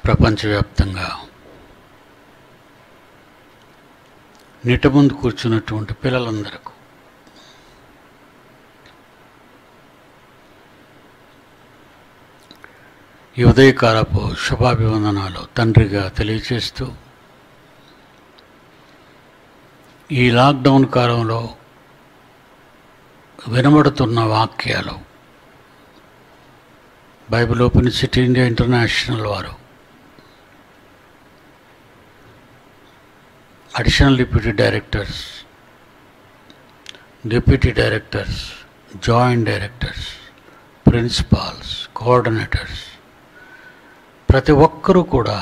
ప్రపంచవ్యాప్తంగా నిట ముందు కూర్చున్నటువంటి పిల్లలందరకు ఈ ఉదయకాలపు శుభాభివందనాలు తండ్రిగా తెలియచేస్తూ ఈ లాక్డౌన్ కాలంలో వినబడుతున్న వాక్యాలు Bible open city India international వారు additional deputy directors deputy directors joint directors principals coordinators ప్రతి ఒక్కరూ కూడా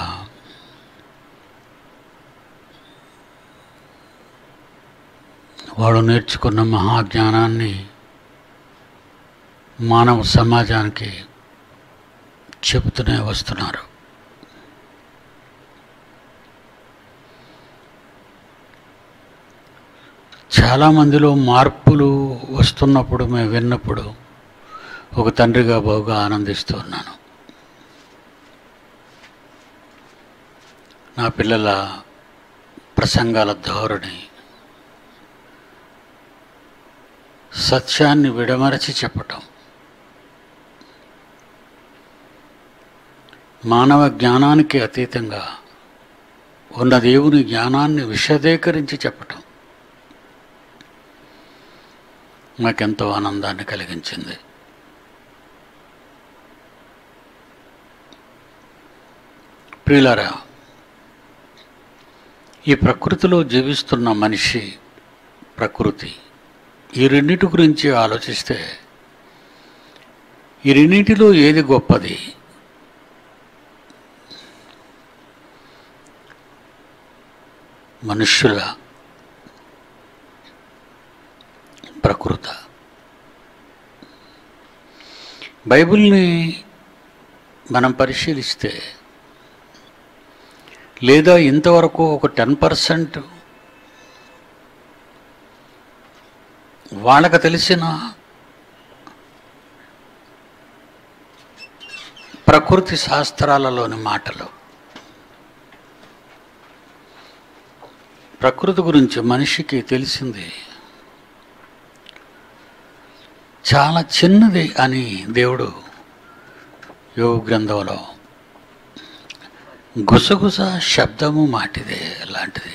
వాడు నేర్చుకున్న మహాజ్ఞానాన్ని మానవ సమాజానికి చెబుతూనే వస్తున్నారు చాలామందిలో మార్పులు వస్తున్నప్పుడు మేము విన్నప్పుడు ఒక తండ్రిగా బాగా ఆనందిస్తూ ఉన్నాను నా పిల్లల ప్రసంగాల ధోరణి సత్యాన్ని విడమరచి చెప్పటం మానవ జ్ఞానానికి అతీతంగా ఉన్న దేవుని జ్ఞానాన్ని విశదీకరించి చెప్పటం నాకెంతో ఆనందాన్ని కలిగించింది ప్రియులారా ఈ ప్రకృతిలో జీవిస్తున్న మనిషి ప్రకృతి ఈ రెండింటి గురించి ఆలోచిస్తే ఈ రెండింటిలో ఏది గొప్పది మనుష్యుల ప్రకృత బైబిల్ని మనం పరిశీలిస్తే లేదా ఇంతవరకు ఒక టెన్ పర్సెంట్ వాళ్ళకు తెలిసిన ప్రకృతి శాస్త్రాలలోని మాటలు ప్రకృతి గురించి మనిషికి తెలిసింది చాలా చిన్నది అని దేవుడు యోగ గ్రంథంలో గుసగుస శబ్దము మాటిదే లాంటిది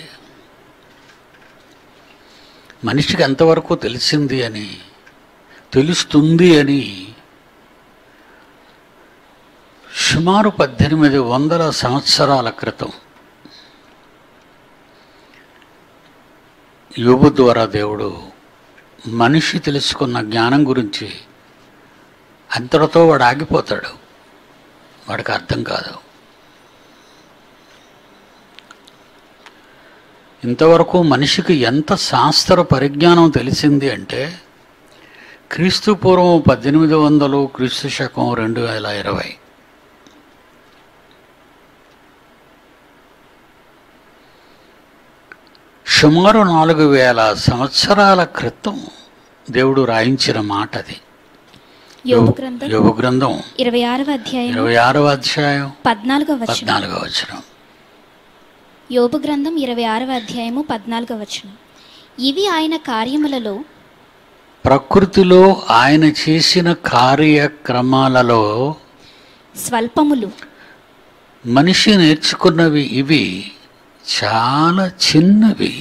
మనిషికి ఎంతవరకు తెలిసింది అని తెలుస్తుంది అని సుమారు పద్దెనిమిది వందల సంవత్సరాల క్రితం యోగు ద్వారా దేవుడు మనిషి తెలుసుకున్న జ్ఞానం గురించి అంతటితో వాడు ఆగిపోతాడు వాడికి అర్థం కాదు ఇంతవరకు మనిషికి ఎంత శాస్త్ర పరిజ్ఞానం తెలిసింది అంటే క్రీస్తు పూర్వం పద్దెనిమిది వందలు క్రీస్తు శకం రెండు వేల ఇరవై సుమారు నాలుగు వేల సంవత్సరాల క్రితం దేవుడు రాయించిన మాట అది యోబు గ్రంథం యోగ గ్రంథం ఇరవై ఆరవ అధ్యాయం ఇరవై ఆరవ అధ్యాయం పద్నాలుగవ వచనం పద్నాలుగవ వచనం యోబు గ్రంథం ఇరవై ఆరవ అధ్యాయము పద్నాలుగవ వచనం ఇవి ఆయన కార్యములలో ప్రకృతిలో ఆయన చేసిన కార్యక్రమాలలో స్వల్పములు మనిషి నేర్చుకున్నవి ఇవి చాలా చిన్నవి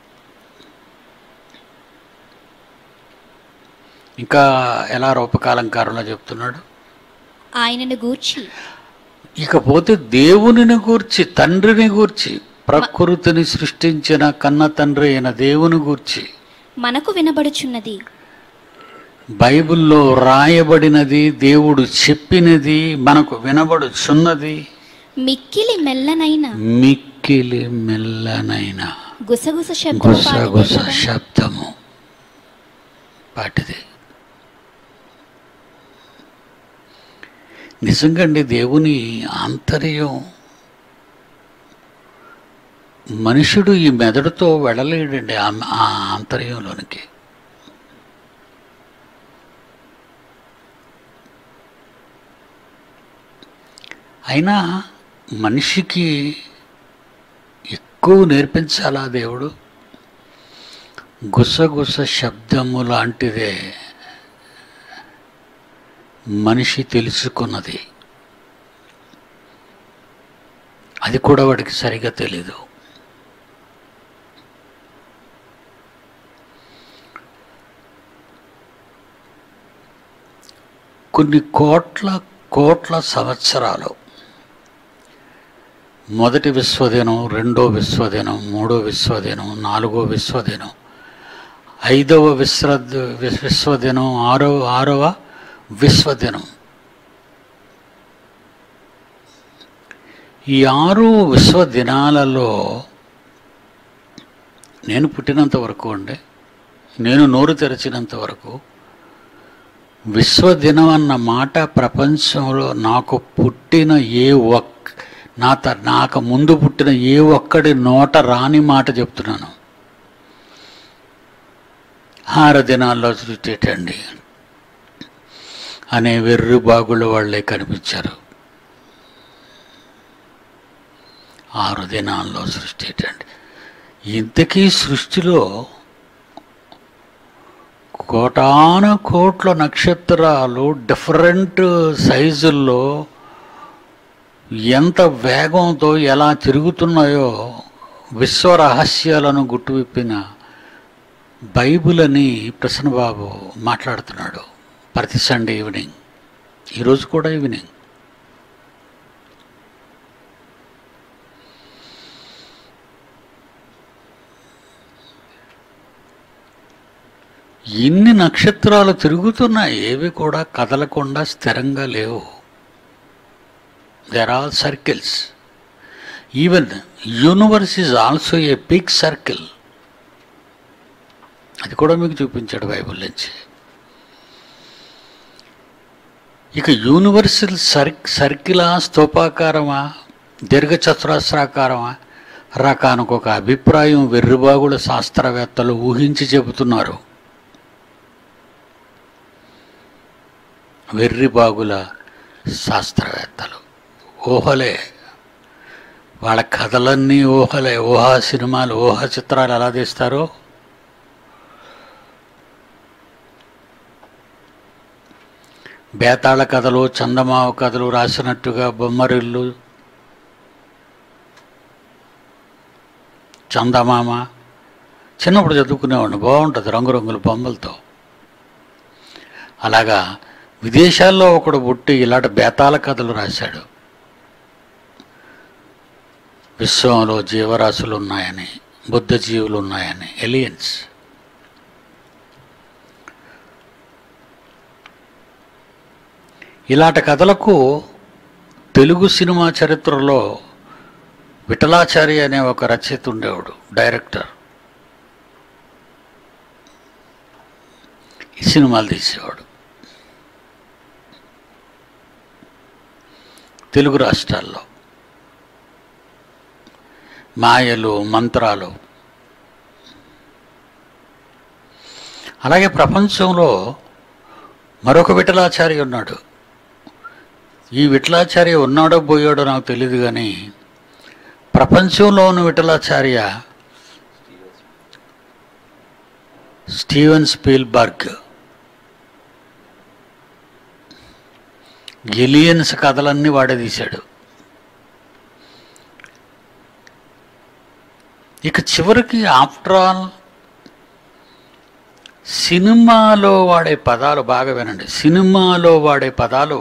ఇంకా ఎలా రూపకాలంకారంలో చెప్తున్నాడు ఆయనను గూర్చి ఇకపోతే దేవునిని గూర్చి తండ్రిని గూర్చి ప్రకృతిని సృష్టించిన కన్న తండ్రి అయిన దేవుని గూర్చి మనకు వినబడుచున్నది బైబిల్లో రాయబడినది దేవుడు చెప్పినది మనకు వినబడుచున్నది మిక్కిలి మెల్లనైన మిక్కిలి మెల్లనైన గుసగుస శబ్దం గుసగుస శబ్దము పాటిది నిజంగండి దేవుని ఆంతర్యం మనుషుడు ఈ మెదడుతో వెళ్ళలేడండి ఆ ఆ ఆంతర్యంలోనికి అయినా మనిషికి ఎక్కువ నేర్పించాలా దేవుడు గుసగుస శబ్దము లాంటిదే మనిషి తెలుసుకున్నది అది కూడా వాడికి సరిగా తెలీదు కొన్ని కోట్ల కోట్ల సంవత్సరాలు మొదటి విశ్వదినం రెండో విశ్వదినం మూడో విశ్వదినం నాలుగో విశ్వదినం ఐదవ విశ్ర విశ్వదినం ఆరో ఆరవ విశ్వదినం ఈ ఆరు విశ్వదినాలలో నేను పుట్టినంత వరకు అండి నేను నోరు తెరిచినంత వరకు విశ్వదినం అన్న మాట ప్రపంచంలో నాకు పుట్టిన ఏ ఒక్ నా త నాకు ముందు పుట్టిన ఏ ఒక్కడి నోట రాని మాట చెప్తున్నాను ఆరు దినాల్లో చూచేటండి అనే వెర్రి బాగుల వాళ్ళే కనిపించారు ఆరు దినాల్లో సృష్టిటండి ఇంతకీ సృష్టిలో కోటాను కోట్ల నక్షత్రాలు డిఫరెంట్ సైజుల్లో ఎంత వేగంతో ఎలా తిరుగుతున్నాయో విశ్వ రహస్యాలను గుట్టువిప్పిన బైబిల్ అని ప్రసన్నబాబు మాట్లాడుతున్నాడు ప్రతి సండే ఈవినింగ్ ఈరోజు కూడా ఈవినింగ్ ఇన్ని నక్షత్రాలు తిరుగుతున్నాయి ఏవి కూడా కదలకుండా స్థిరంగా లేవు there all circles even universe is also a big circle అది కూడా మీకు చూపించాడు బైబిల్ నుంచి ఇక యూనివర్సల్ సర్ సర్కిలా స్తూపాకారమా దీర్ఘచతురస్రాకారమా రకానికి ఒక అభిప్రాయం వెర్రిబాగుల శాస్త్రవేత్తలు ఊహించి చెబుతున్నారు వెర్రిబాగుల శాస్త్రవేత్తలు ఊహలే వాళ్ళ కథలన్నీ ఊహలే ఊహా సినిమాలు ఊహా చిత్రాలు ఎలా తీస్తారో బేతాళ కథలు చందమామ కథలు రాసినట్టుగా బొమ్మరిల్లు చందమామ చిన్నప్పుడు చదువుకునేవాడిని బాగుంటుంది రంగురంగుల బొమ్మలతో అలాగా విదేశాల్లో ఒకడు పుట్టి ఇలాంటి బేతాళ కథలు రాశాడు విశ్వంలో జీవరాశులు ఉన్నాయని బుద్ధ జీవులు ఉన్నాయని ఎలియన్స్ ఇలాంటి కథలకు తెలుగు సినిమా చరిత్రలో విఠలాచారి అనే ఒక రచయిత ఉండేవాడు డైరెక్టర్ ఈ సినిమాలు తీసేవాడు తెలుగు రాష్ట్రాల్లో మాయలు మంత్రాలు అలాగే ప్రపంచంలో మరొక విఠలాచారి ఉన్నాడు ఈ విఠలాచార్య ఉన్నాడో పోయాడో నాకు తెలియదు కానీ ప్రపంచంలో ఉన్న విఠలాచార్య స్టీవెన్ స్పీల్బర్గ్ ఎలియన్స్ కథలన్నీ వాడే తీశాడు ఇక చివరికి ఆఫ్టర్ ఆల్ సినిమాలో వాడే పదాలు బాగా వినండి సినిమాలో వాడే పదాలు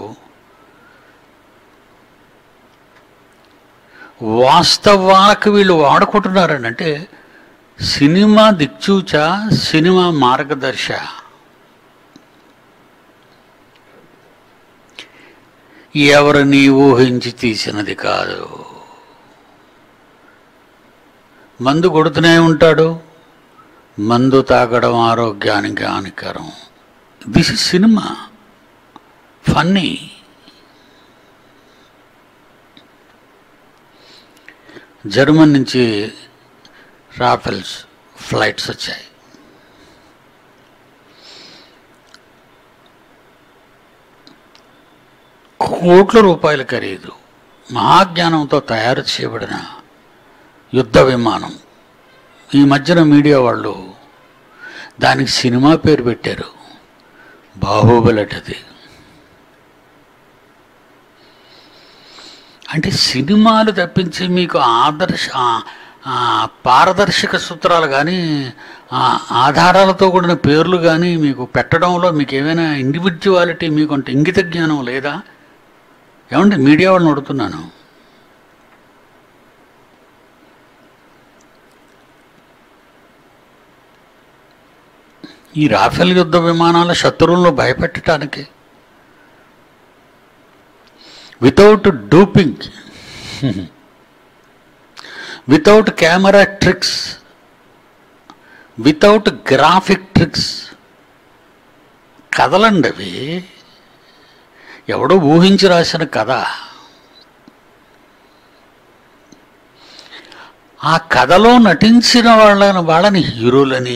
వాస్తవాలకు వీళ్ళు వాడుకుంటున్నారండి అంటే సినిమా దిక్చూచ సినిమా మార్గదర్శ ఎవరిని ఊహించి తీసినది కాదు మందు కొడుతూనే ఉంటాడు మందు తాగడం ఆరోగ్యానికి హానికరం this is cinema funny German నుంచి రాఫెల్స్ ఫ్లైట్స్ వచ్చాయి కోట్ల రూపాయల ఖరీదు మహాజ్ఞానంతో తయారు చేయబడిన యుద్ధ విమానం ఈ మధ్యన మీడియా వాళ్ళు దానికి సినిమా పేరు పెట్టారు బాహుబలి అటది అంటే సినిమాలు తప్పించి మీకు ఆదర్శ ఆ- ఆ పారదర్శక సూత్రాలు కానీ ఆ ఆధారాలతో కూడిన పేర్లు కానీ మీకు పెట్టడంలో మీకు ఏమైనా ఇండివిజువాలిటీ మీకు అంటే ఇంగిత జ్ఞానం లేదా ఏమండి మీడియా వాళ్ళని అడుగుతున్నాను ఈ రాఫెల్ యుద్ధ విమానాల శత్రువులను భయపెట్టడానికి without duping without camera tricks without graphic tricks కథలండి అవి ఎవడో ఊహించి రాసిన కథ ఆ కథలో నటించిన వాళ్ళని వాళ్ళని హీరోలని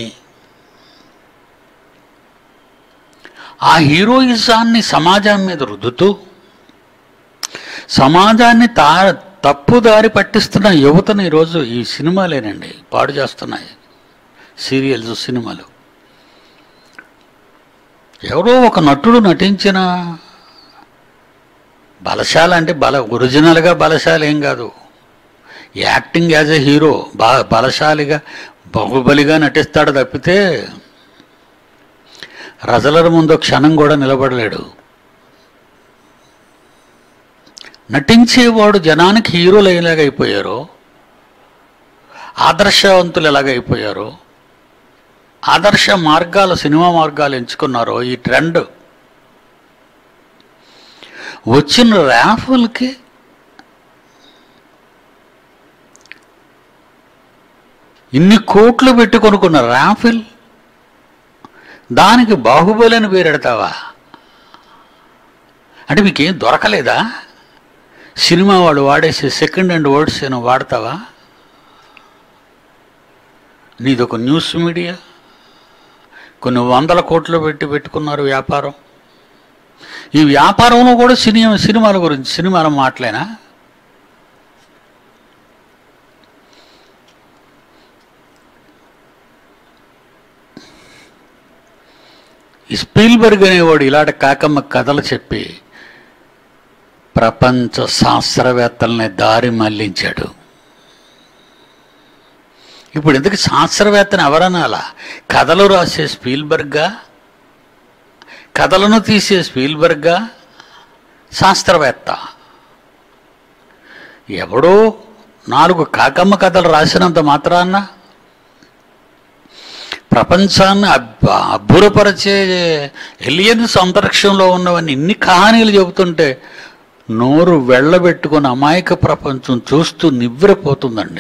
ఆ హీరోయిజాన్ని సమాజం మీద రుద్దుతూ సమాజాన్ని తా తప్పుదారి పట్టిస్తున్న యువతను ఈరోజు ఈ సినిమాలేనండి పాడు చేస్తున్నాయి సీరియల్స్ సినిమాలు ఎవరో ఒక నటుడు నటించిన బలశాల అంటే బల ఒరిజినల్గా బలశాలి ఏం కాదు యాక్టింగ్ యాజ్ ఎ హీరో బా బలశాలిగా బాహుబలిగా నటిస్తాడు తప్పితే రజలర ముందు క్షణం కూడా నిలబడలేడు నటించేవాడు జనానికి హీరోలు ఎలాగైపోయారో ఆదర్శవంతులు ఎలాగైపోయారో ఆదర్శ మార్గాలు సినిమా మార్గాలు ఎంచుకున్నారో ఈ ట్రెండ్ వచ్చిన ర్యాఫుల్కి ఇన్ని కోట్లు పెట్టి కొనుక్కున్న ర్యాఫిల్ దానికి బాహుబలి అని పేరెడతావా అంటే మీకేం దొరకలేదా సినిమా వాళ్ళు వాడేసే సెకండ్ హ్యాండ్ వర్డ్స్ ఏమో వాడతావా నీదొక న్యూస్ మీడియా కొన్ని వందల కోట్లు పెట్టి పెట్టుకున్నారు వ్యాపారం ఈ వ్యాపారంలో కూడా సినిమా సినిమాల గురించి సినిమాల మాటలేనా ఈ స్పీల్బర్గ్ అనేవాడు ఇలాంటి కాకమ్మ కథలు చెప్పి ప్రపంచ శాస్త్రవేత్తల్ని దారి మళ్లించాడు ఇప్పుడు ఎందుకు శాస్త్రవేత్తని ఎవరనాలా కథలు రాసే స్పీల్బర్గా కథలను తీసే స్పీల్బర్గా శాస్త్రవేత్త ఎవడో నాలుగు కాకమ్మ కథలు రాసినంత మాత్రాన్న ప్రపంచాన్ని అబ్బ అబ్బురపరిచే ఎలియన్స్ అంతరిక్షంలో ఉన్నవన్నీ ఇన్ని కహానీలు చెబుతుంటే నోరు వెళ్ళబెట్టుకుని అమాయక ప్రపంచం చూస్తూ నివ్వెరపోతుందండి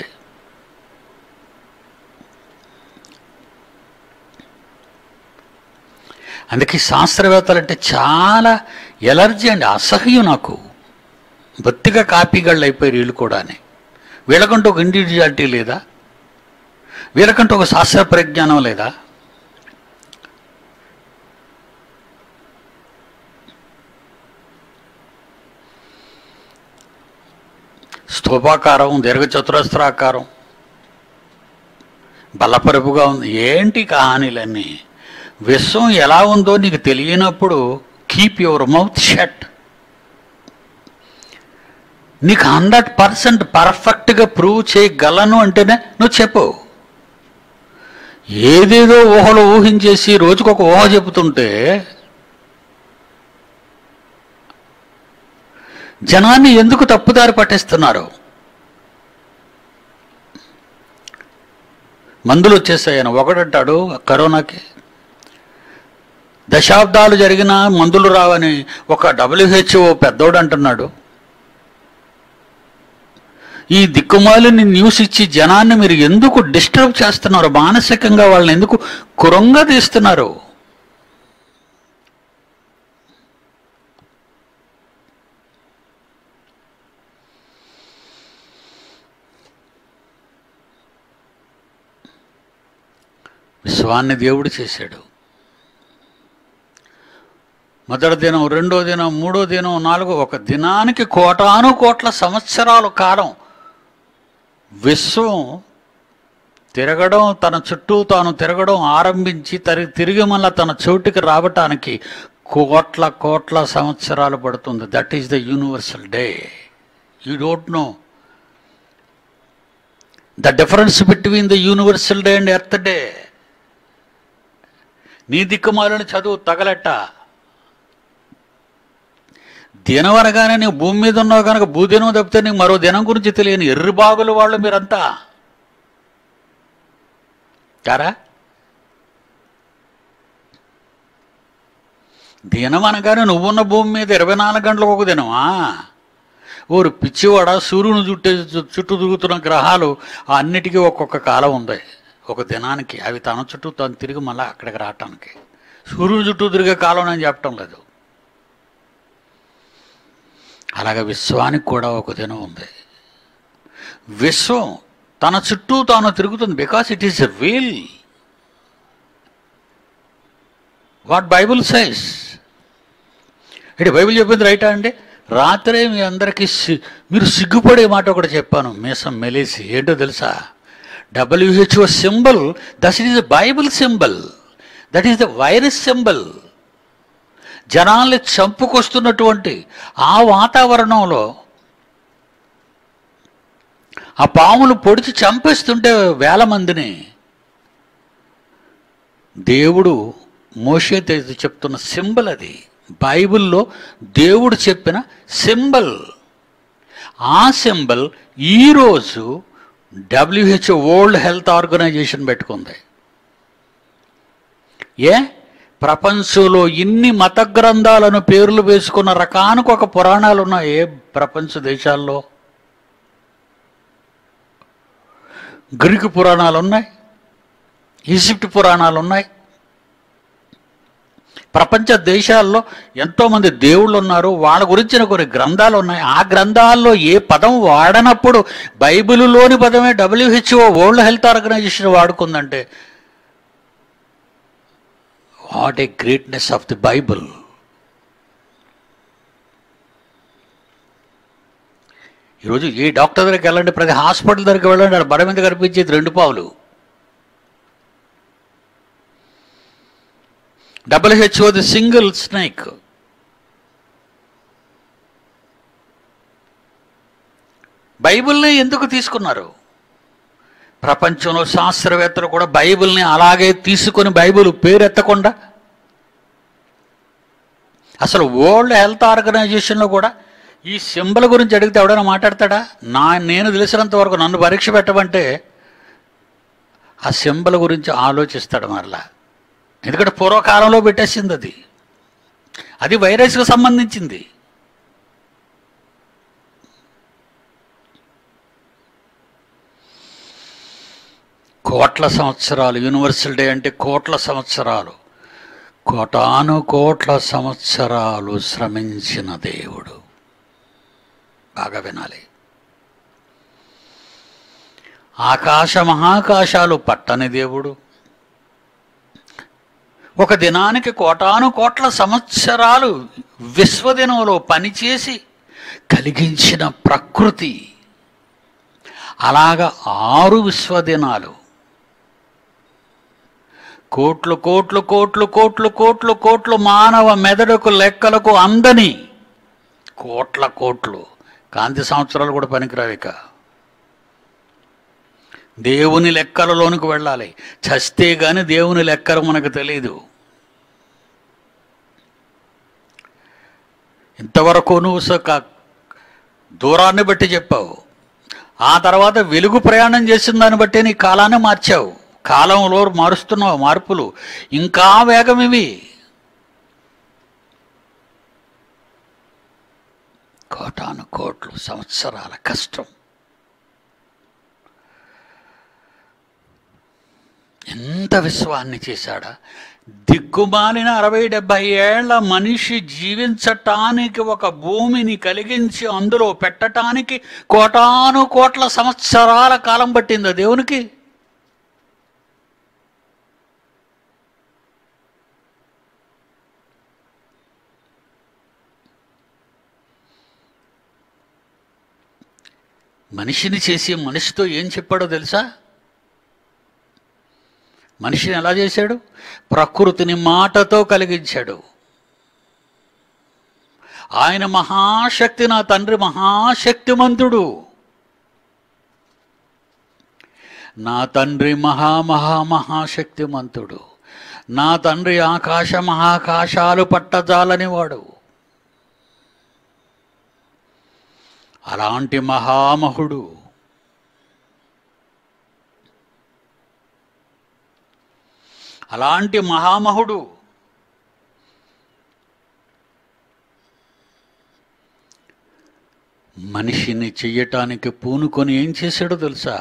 అందుకే శాస్త్రవేత్తలంటే చాలా ఎలర్జీ అండి అసహ్యం నాకు బొత్తిగా కాపీగాళ్ళు అయిపోయారు వీళ్ళు కూడానే వీళ్ళకంటూ ఒక ఇండివిజువాలిటీ లేదా వీళ్ళకంటూ ఒక శాస్త్ర పరిజ్ఞానం లేదా స్థూపాకారం దీర్ఘచతురస్రాకారం బలపరుపుగా ఉంది ఏంటి కహానీలన్నీ విశ్వం ఎలా ఉందో నీకు తెలియనప్పుడు కీప్ యువర్ మౌత్ షట్ నీకు హండ్రెడ్ పర్సెంట్ పర్ఫెక్ట్గా ప్రూవ్ చేయగలను అంటేనే నువ్వు చెప్పు ఏదేదో ఊహలు ఊహించేసి రోజుకొక ఊహ చెబుతుంటే జనాన్ని ఎందుకు తప్పుదారి పట్టిస్తున్నారు మందులు వచ్చేసాయని ఒకడంటాడు కరోనాకి దశాబ్దాలు జరిగిన మందులు రావని ఒక డబ్ల్యూహెచ్ఓ పెద్దోడు అంటున్నాడు ఈ దిక్కుమాలిని న్యూస్ ఇచ్చి జనాన్ని మీరు ఎందుకు డిస్టర్బ్ చేస్తున్నారు మానసికంగా వాళ్ళని ఎందుకు కురంగా తీస్తున్నారు విశ్వాన్ని దేవుడు చేశాడు మొదటి దినం రెండో దినం మూడో దినం నాలుగో ఒక దినానికి కోటాను కోట్ల సంవత్సరాల కాలం విశ్వం తిరగడం తన చుట్టూ తాను తిరగడం ఆరంభించి తరి తిరిగి మళ్ళా తన చోటుకి రావటానికి కోట్ల కోట్ల సంవత్సరాలు పడుతుంది that is the universal day you don't know the difference between the universal day and earth day నీ దిక్కుమాలని చదువు తగలెట్ట దినం అనగానే నీవు భూమి మీద ఉన్నావు కనుక భూదినం తప్పితే నీకు మరో దినం గురించి తెలియని ఎర్రి బాగులు వాళ్ళు మీరంతా కారా దినం అనగానే నువ్వున్న భూమి మీద ఇరవై నాలుగు గంటలకు ఒక దినమా ఊరు పిచ్చివాడ సూర్యుని చుట్టే చుట్టూ తిరుగుతున్న గ్రహాలు ఆ అన్నిటికీ ఒక్కొక్క కాలం ఉంది ఒక దినానికి అవి తన చుట్టూ తను తిరిగి మళ్ళీ అక్కడికి రావటానికి సూర్యుని చుట్టూ తిరిగే కాలం నేను చెప్పటం లేదు అలాగే విశ్వానికి కూడా ఒక దినం ఉంది విశ్వం తన చుట్టూ తాను తిరుగుతుంది because it is wheel what Bible says ఇటు బైబిల్ చెప్పింది రైటా అండి రాత్రే మీ అందరికీ సి- మీరు సిగ్గుపడే మాట ఒకటి చెప్పాను మీసం మెలేసి ఏంటో తెలుసా WHO symbol that is the Bible symbol that is the virus symbol జనాల్ని చంపుకొస్తున్నటువంటి ఆ వాతావరణంలో ఆ పాములు పొడిచి చంపేస్తుంటే వేల మందిని దేవుడు మోషే చెప్తున్న సింబల్ అది బైబిల్లో దేవుడు చెప్పిన సింబల్ ఆ సింబల్ ఈరోజు డబ్ల్యూహెచ్ఓ వరల్డ్ హెల్త్ ఆర్గనైజేషన్ పెట్టుకుంది ఏ ప్రపంచంలో ఇన్ని మత గ్రంథాలను పేర్లు వేసుకున్న రకానికి ఒక పురాణాలు ఉన్నాయి ఏ ప్రపంచ దేశాల్లో గ్రీకు పురాణాలు ఉన్నాయి ఈజిప్ట్ పురాణాలు ఉన్నాయి ప్రపంచ దేశాల్లో ఎంతోమంది దేవుళ్ళు ఉన్నారు వాళ్ళ గురించిన కొన్ని గ్రంథాలు ఉన్నాయి ఆ గ్రంథాల్లో ఏ పదం వాడనప్పుడు బైబిలులోని పదమే డబ్ల్యూహెచ్ఓ వరల్డ్ హెల్త్ ఆర్గనైజేషన్ వాడుకుందంటే what a greatness of the Bible ఈరోజు ఏ డాక్టర్ దగ్గరికి వెళ్ళండి ప్రతి హాస్పిటల్ దగ్గరికి వెళ్ళండి ఆడ బడ మీద కనిపించేది రెండు పావులు డబ్ల్యూహెచ్ఓ ది సింగిల్ స్నేక్ బైబిల్ని ఎందుకు తీసుకున్నారు ప్రపంచంలో శాస్త్రవేత్తలు కూడా బైబిల్ని అలాగే తీసుకొని బైబిల్ పేరెత్తకుండా అసలు వరల్డ్ హెల్త్ ఆర్గనైజేషన్లో కూడా ఈ సింబల్ గురించి అడిగితే ఎవడైనా మాట్లాడతాడా నా నేను తెలిసినంత వరకు నన్ను పరీక్ష పెట్టమంటే ఆ సింబల్ గురించి ఆలోచిస్తాడు మరలా ఎందుకంటే పూర్వకాలంలో పెట్టేసింది అది అది వైరస్కి సంబంధించింది కోట్ల సంవత్సరాలు యూనివర్సల్ డే అంటే కోట్ల సంవత్సరాలు కోటాను కోట్ల సంవత్సరాలు శ్రమించిన దేవుడు బాగా వినాలి ఆకాశ మహాకాశాలు పట్టని దేవుడు ఒక దినానికి కోటాను కోట్ల సంవత్సరాలు విశ్వదినంలో పనిచేసి కలిగించిన ప్రకృతి అలాగ ఆరు విశ్వదినాలు కోట్లు కోట్లు కోట్లు కోట్లు కోట్లు కోట్లు మానవ మెదడుకు లెక్కలకు అందని కోట్ల కోట్లు కాంతి సంవత్సరాలు కూడా పనికిరావు ఇక దేవుని లెక్కలలోనికి వెళ్ళాలి చస్తే గాని దేవుని లెక్కలు మనకు తెలియదు ఇంతవరకు నువ్వు స- క- దూరాన్ని బట్టి చెప్పావు ఆ తర్వాత వెలుగు ప్రయాణం చేసిన దాన్ని బట్టి నీ కాలాన్ని మార్చావు కాలంలో మారుస్తున్నావు మార్పులు ఇంకా వేగం ఇవి కోటాను కోట్లు సంవత్సరాల కష్టం ఎంత విశ్వాన్ని చేశాడా దిక్కుమాలిన అరవై డెబ్భై ఏళ్ల మనిషి జీవించటానికి ఒక భూమిని కలిగించి అందులో పెట్టటానికి కోటాను కోట్ల సంవత్సరాల కాలం పట్టిందా దేవునికి మనిషిని చేసి మనిషితో ఏం చెప్పాడో తెలుసా మనిషిని ఎలా చేశాడు ప్రకృతిని మాటతో కలిగించాడు ఆయన మహాశక్తి నా తండ్రి మహాశక్తిమంతుడు నా తండ్రి మహా మహా మహాశక్తిమంతుడు నా తండ్రి ఆకాశ మహాకాశాలు పట్టజాలని వాడు అలాంటి మహామహుడు అలాంటి మహామహుడు మనిషిని చెయ్యటానికి పూనుకొని ఏం చేశాడో తెలుసా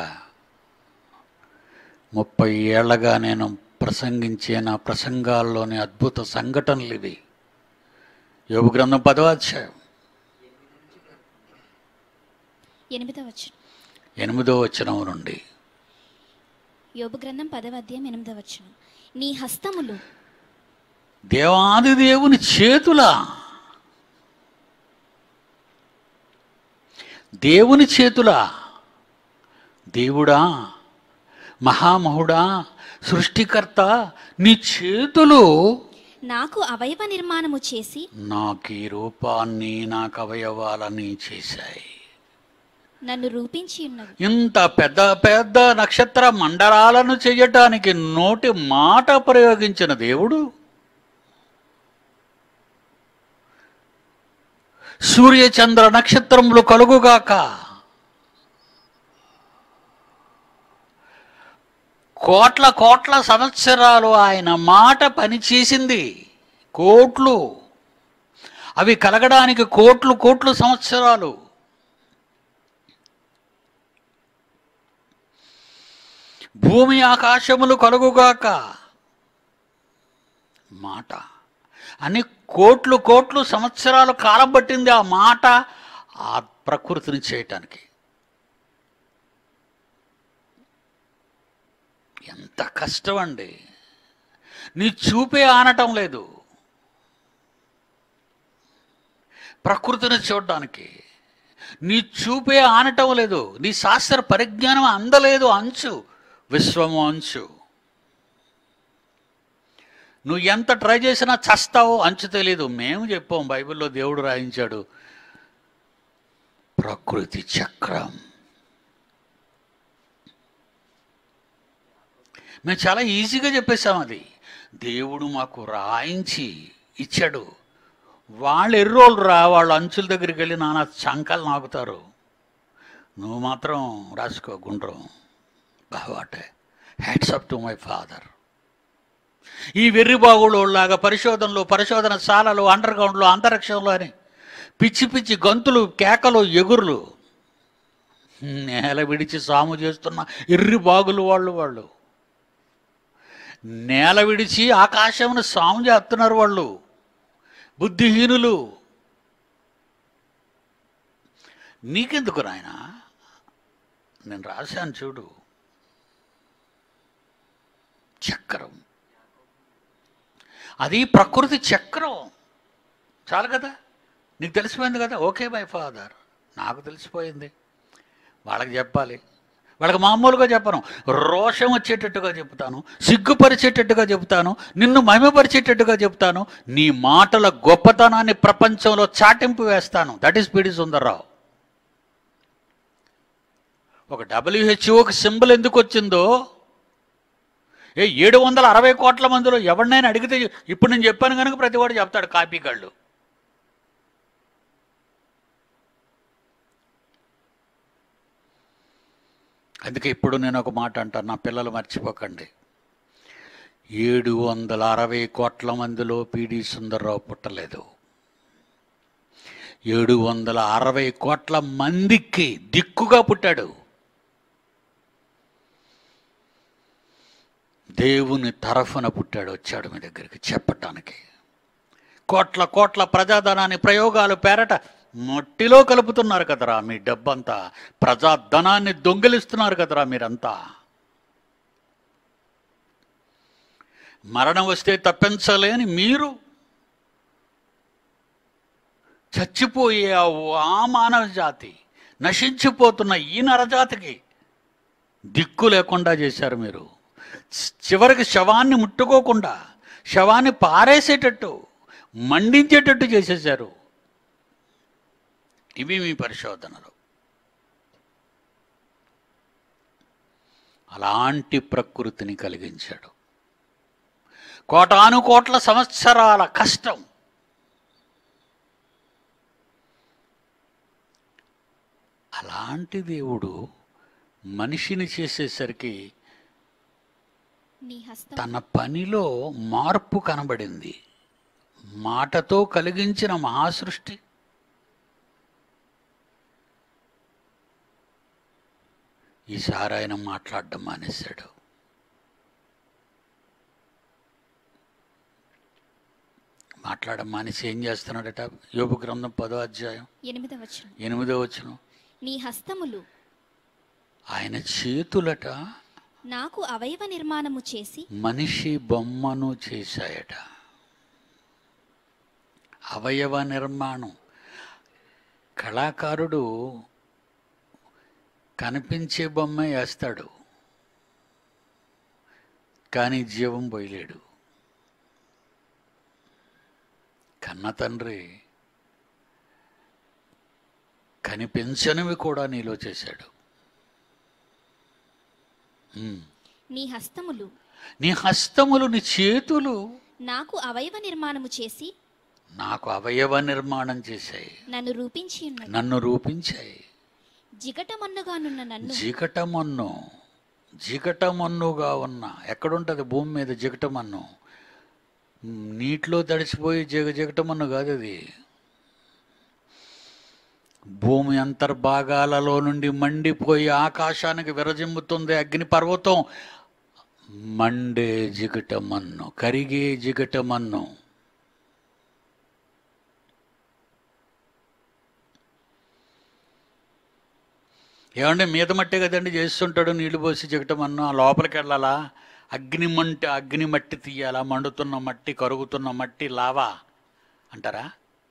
ముప్పై ఏళ్లగా నేను ప్రసంగించే నా ప్రసంగాల్లోని అద్భుత సంఘటనలు ఇవి యోగు గ్రంథం పదవ అధ్యాయం ఎనిమిదవ వచనం ఎనిమిదో వచనం నుండి యోబు గ్రంథం పదవ అధ్యాయం ఎనిమిదవ వచనం నీ హస్తములు దేవాది దేవుని చేతుల దేవుని చేతుల దేవుడా మహామహుడా సృష్టికర్త నీ చేతులు నాకు అవయవ నిర్మాణము చేసి నాకు ఈ రూపాన్ని నాకు అవయవాలని చేశాయి నన్ను రూపించి ఉన్నవి ఇంత పెద్ద పెద్ద నక్షత్ర మండలాలను చెయ్యటానికి నోటి మాట ప్రయోగించిన దేవుడు సూర్యచంద్ర నక్షత్రములు కలుగుగాక కోట్ల కోట్ల సంవత్సరాలు ఆయన మాట పనిచేసింది కోట్లు అవి కలగడానికి కోట్లు కోట్లు సంవత్సరాలు భూమి ఆకాశములు కలుగుగాక మాట అన్ని కోట్లు కోట్లు సంవత్సరాలు కాలం పట్టింది ఆ మాట ఆ ప్రకృతిని చేయటానికి ఎంత కష్టం అండి నీ చూపే ఆనటం లేదు ప్రకృతిని చూడడానికి నీ చూపే ఆనటం లేదు నీ శాస్త్ర పరిజ్ఞానం అందలేదు అంచు విశ్వము అంచు నువ్వు ఎంత ట్రై చేసినా చస్తావో అంచు తెలీదు మేము చెప్పాం బైబిల్లో దేవుడు రాయించాడు ప్రకృతి చక్రం మేము చాలా ఈజీగా చెప్పేశాం అది దేవుడు మాకు రాయించి ఇచ్చాడు వాళ్ళు ఎర్రోళ్ళు రా వాళ్ళ అంచుల దగ్గరికి వెళ్ళి నానా చంకలు నాకుతారు నువ్వు మాత్రం రాసుకో గుండ్రం బావాటే hats up to my father ఈ వెర్రి బాగులోలాగా పరిశోధనలు పరిశోధన శాలలు అండర్ గ్రౌండ్లు అంతరిక్షంలో అని పిచ్చి పిచ్చి గంతులు కేకలు ఎగురులు నేల విడిచి సాము చేస్తున్న ఎర్రి బాగులు వాళ్ళు వాళ్ళు నేల విడిచి ఆకాశమును సాము చేస్తున్నారు వాళ్ళు బుద్ధిహీనులు నీకెందుకు నాయన నేను రాశాను చూడు చక్రం అది ప్రకృతి చక్రం చాలు కదా నీకు తెలిసిపోయింది కదా ఓకే మై ఫాదర్ నాకు తెలిసిపోయింది వాళ్ళకి చెప్పాలి వాళ్ళకి మామూలుగా చెప్పను రోషం వచ్చేటట్టుగా చెప్తాను సిగ్గుపరిచేటట్టుగా చెప్తాను నిన్ను మహిమపరిచేటట్టుగా చెప్తాను నీ మాటల గొప్పతనాన్ని ప్రపంచంలో చాటింపు వేస్తాను దట్ ఈస్ పిడి సుందర్రావు ఒక డబ్ల్యూహెచ్ఓకి సింబల్ ఎందుకు వచ్చిందో ఏ ఏడు వందల అరవై కోట్ల మందిలో ఎవరినైనా అడిగితే ఇప్పుడు నేను చెప్పాను కనుక ప్రతివాడు చెప్తాడు కాపీ కళ్ళు అందుకే ఇప్పుడు నేను ఒక మాట అంటాను నా పిల్లలు మర్చిపోకండి ఏడు వందల అరవై కోట్ల మందిలో పిడి సుందర్రావు పుట్టలేదు ఏడు వందల అరవై కోట్ల మందికి దిక్కుగా పుట్టాడు దేవుని తరఫున పుట్టాడు వచ్చాడు మీ దగ్గరికి చెప్పటానికి కోట్ల కోట్ల ప్రజాధనాన్ని ప్రయోగాలు పేరట మట్టిలో కలుపుతున్నారు కదరా మీ డబ్బంతా ప్రజాధనాన్ని దొంగిలిస్తున్నారు కదరా మీరంతా మరణం వస్తే తప్పించలేని మీరు చచ్చిపోయే ఆ ఆ మానవ జాతి నశించిపోతున్న ఈ నరజాతికి దిక్కు లేకుండా చేశారు మీరు చి- చివరికి శవాన్ని ముట్టుకోకుండా శవాన్ని పారేసేటట్టు మండించేటట్టు చేసేశారు ఇవి మీ పరిశోధనలు అలాంటి ప్రకృతిని కలిగించాడు కోటాను కోట్ల సంవత్సరాల కష్టం అలాంటి దేవుడు మనిషిని చేసేసరికి నీ హస్తం తన పనిలో మార్పు కనబడింది మాటతో కలిగించిన మహాసృష్టి ఈసారి ఆయన మాట్లాడడం మానేశాడు మాట్లాడడం మానేసి ఏం చేస్తున్నాడట యోగు గ్రంథం పదో అధ్యాయం ఎనిమిదవ వచనం ఎనిమిదో వచ్చిన నీ హస్తములు ఆయన చేతులట నాకు అవయవ నిర్మాణము చేసి మనిషి బొమ్మను చేశాయట అవయవ నిర్మాణం కళాకారుడు కనిపించే బొమ్మ వేస్తాడు కానీ జీవం పోయలేడు కన్న తండ్రి కనిపించనివి కూడా నీలో చేశాడు ఉమ్. నీ హస్తములు నీ హస్తములు నీ చేతులు నాకు అవయవ నిర్మాణము చేసి నాకు అవయవ నిర్మాణం చేశాయి నన్ను రూపించి ఉన్నది నన్ను రూపించాయి జిగటమన్నుగానున్న నన్ను జిగటమన్ను జిగటమన్నుగా ఉన్న ఎక్కడుంటుంది భూమి మీద జిగటమన్ను మ్, నీటిలో తడిసిపోయి జిగ జిగటమన్ను కాదు అది భూమి అంతర్భాగాలలో నుండి మండిపోయి ఆకాశానికి విరజిమ్ముతుంది అగ్ని పర్వతం మండే జిగటమన్ను కరిగే జిగటమన్ను ఏమంటే మీద మట్టే కదండి చేస్తుంటాడు నీళ్లు పోసి చెగటం అన్న లోపలికి వెళ్ళాలా అగ్ని మంట అగ్ని మట్టి తీయాలా మండుతున్న మట్టి కరుగుతున్న మట్టి లావా అంటారా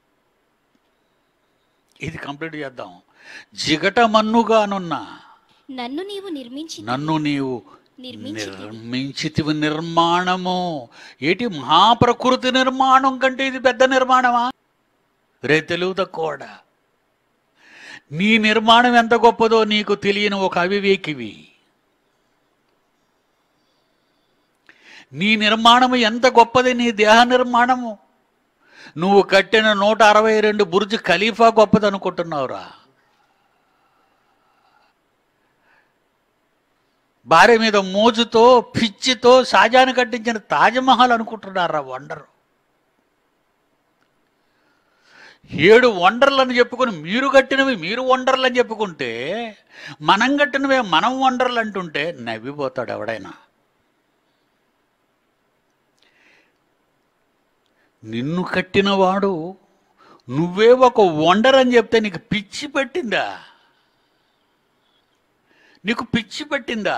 ఇది కంప్లీట్ చేద్దాం జిగట మన్నుగానున్న నన్ను నీవు నిర్మించి నన్ను నీవు నిర్మించితివి. నిర్మించితివి నిర్మాణము ఏటి మహాప్రకృతి నిర్మాణం కంటే ఇది పెద్ద నిర్మాణమా రే తెలుగు తక్కువడా నీ నిర్మాణం ఎంత గొప్పదో నీకు తెలియని ఒక అవివేకివి నీ నిర్మాణము ఎంత గొప్పది నీ దేహ నిర్మాణము నువ్వు కట్టిన నూట అరవై రెండు బుర్జ్ ఖలీఫా గొప్పది అనుకుంటున్నావురా భార్య మీద మోజుతో పిచ్చితో షాజాను కట్టించిన తాజ్మహల్ అనుకుంటున్నారా వండరు ఏడు వండర్లు అని చెప్పుకొని మీరు కట్టినవి మీరు వండర్లు అని చెప్పుకుంటే మనం కట్టినవే మనం వండర్లు అంటుంటే నవ్విపోతాడు ఎవడైనా నిన్ను కట్టినవాడు నువ్వే ఒక వండర్ అని చెప్తే నీకు పిచ్చి పెట్టిందా నీకు పిచ్చి పెట్టిందా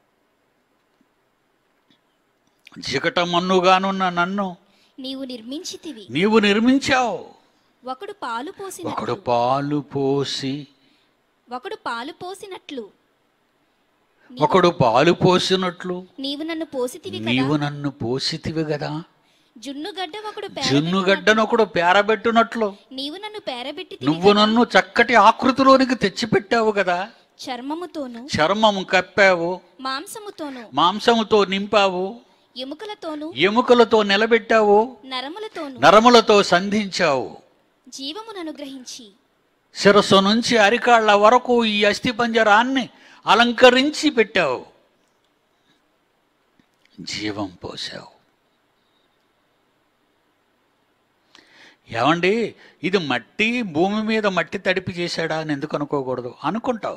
జిగటమన్నుగానున్న నన్ను నీవు నిర్మించితివి నీవు నిర్మించావు ఒకడు పాలు ఒకడు పోసినట్లు పాలు పోసి ఒకడు పాలు పోసినట్లు ఒకడు పాలు పోసినట్లు నీవు నన్ను పోసితివి కదా నీవు నన్ను పోసితివి కదా జున్నుగడ్డ ఒకడు జున్నుగడ్డను ఒకడు పేరబెట్టునట్లు నీవు నన్ను పేరబెట్టి నువ్వు నన్ను చక్కటి ఆకృతిలోనికి తెచ్చిపెట్టావు కదా చర్మముతోను చర్మము కప్పావు మాంసముతోను మాంసముతో నింపావు ఎముకలతోను ఎముకలతో నిలబెట్టావు నరములతోను నరములతో సంధించావు జీవమును అనుగ్రహించి శిరస్సు నుంచి అరికాళ్ళ వరకు ఈ అస్థిపంజరాన్ని అలంకరించి పెట్టావు జీవం పోసావు ఏమండి ఇది మట్టి భూమి మీద మట్టి తడిపి చేశాడా అని ఎందుకు అనుకోకూడదు అనుకుంటావు